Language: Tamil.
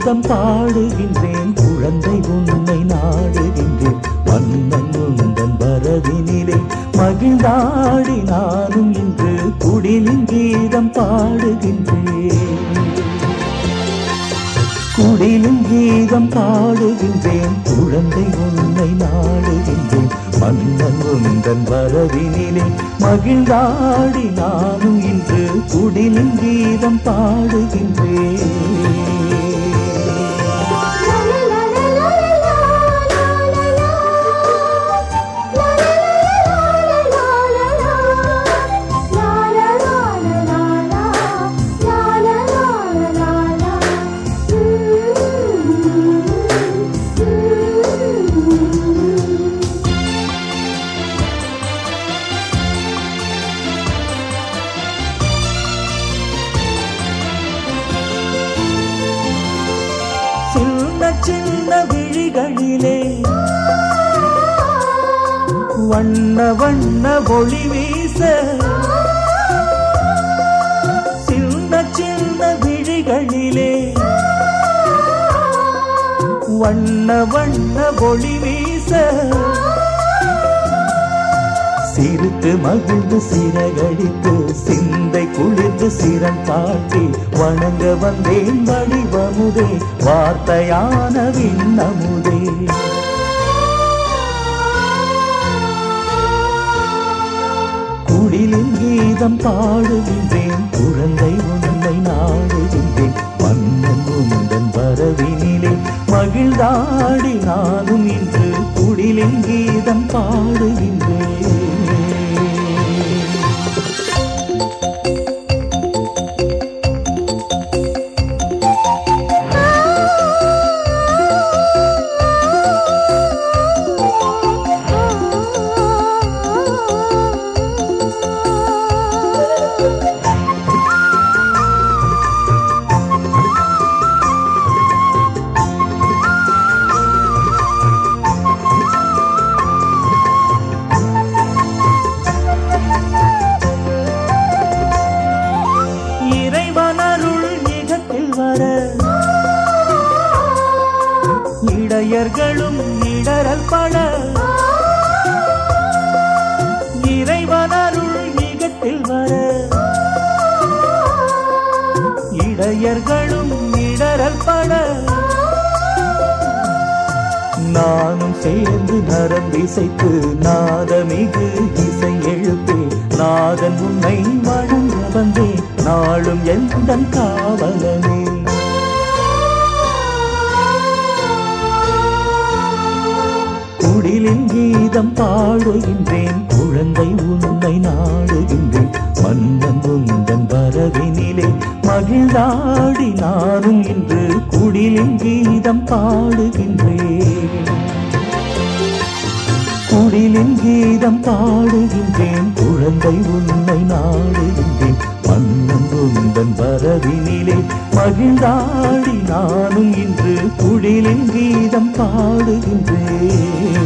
கீதம் பாடுகின்றேன் குழந்தை உன்னை நாடுகின்றேன் மன்னன் உந்தன் வரவினிலே மகிழ்ந்தாடி நானும் இன்று குடிலின் கீதம் பாடுகின்றேன் குடிலும் கீதம் பாடுகின்றேன் குழந்தை உன்னை நாடுகின்றேன் மன்னன் உந்தன் வரவினிலே மகிழ்ந்தாடி நானும் இன்று குடிலும் கீதம் பாடுகின்றேன் சின்ன சின்ன விழிகளிலே வண்ண வண்ண ஒளி வீச சின்ன சின்ன விழிகளிலே வண்ண வண்ண ஒளி வீச சிரித்து மகிழ்ந்து சிறகடித்து சிந்தை குளிர்ந்து சிரம் காட்டி வணங்க வந்தேன் வடிவமுதே வார்த்தையான விண்ணமுதே குடிலின் கீதம் பாடுகின்றேன் குழந்தை உன்னை நாடுகின்றேன் மன்னன் உந்தன் வரவினிலே மகிழ்ந்தாடி நானும் இன்று குடிலின் கீதம் பாடுகின்றேன் இறைவனருள் இகத்தில் வர இடையர்களும் இடரல் பட இறைவனருள் இகத்தில் வர இடையர்களும் இடரல் பட நானும் சேர்ந்து நரம்பிசைத்து நாதமிகு இசை எழுப்பே நாதன் உன்னை வணங்க வந்தேன் நாளும் எந்தன் காவலனே குடிலின் கீதம் பாடுகின்றேன் குழந்தை உன்னை நாடுகின்றேன் மன்னன் உந்தன் வரவினிலே மகிழ்ந்தாடி நானும் இன்று குடிலின் கீதம் பாடுகின்றேன் குடிலின் கீதம் பாடுகின்றேன் குழந்தை உன்னை நாடுகின்றேன் மன்னன் உந்தன் வரவினிலே மகிழ்ந்தாடி நானும் இன்று குடிலின் கீதம் பாடுகின்றேன்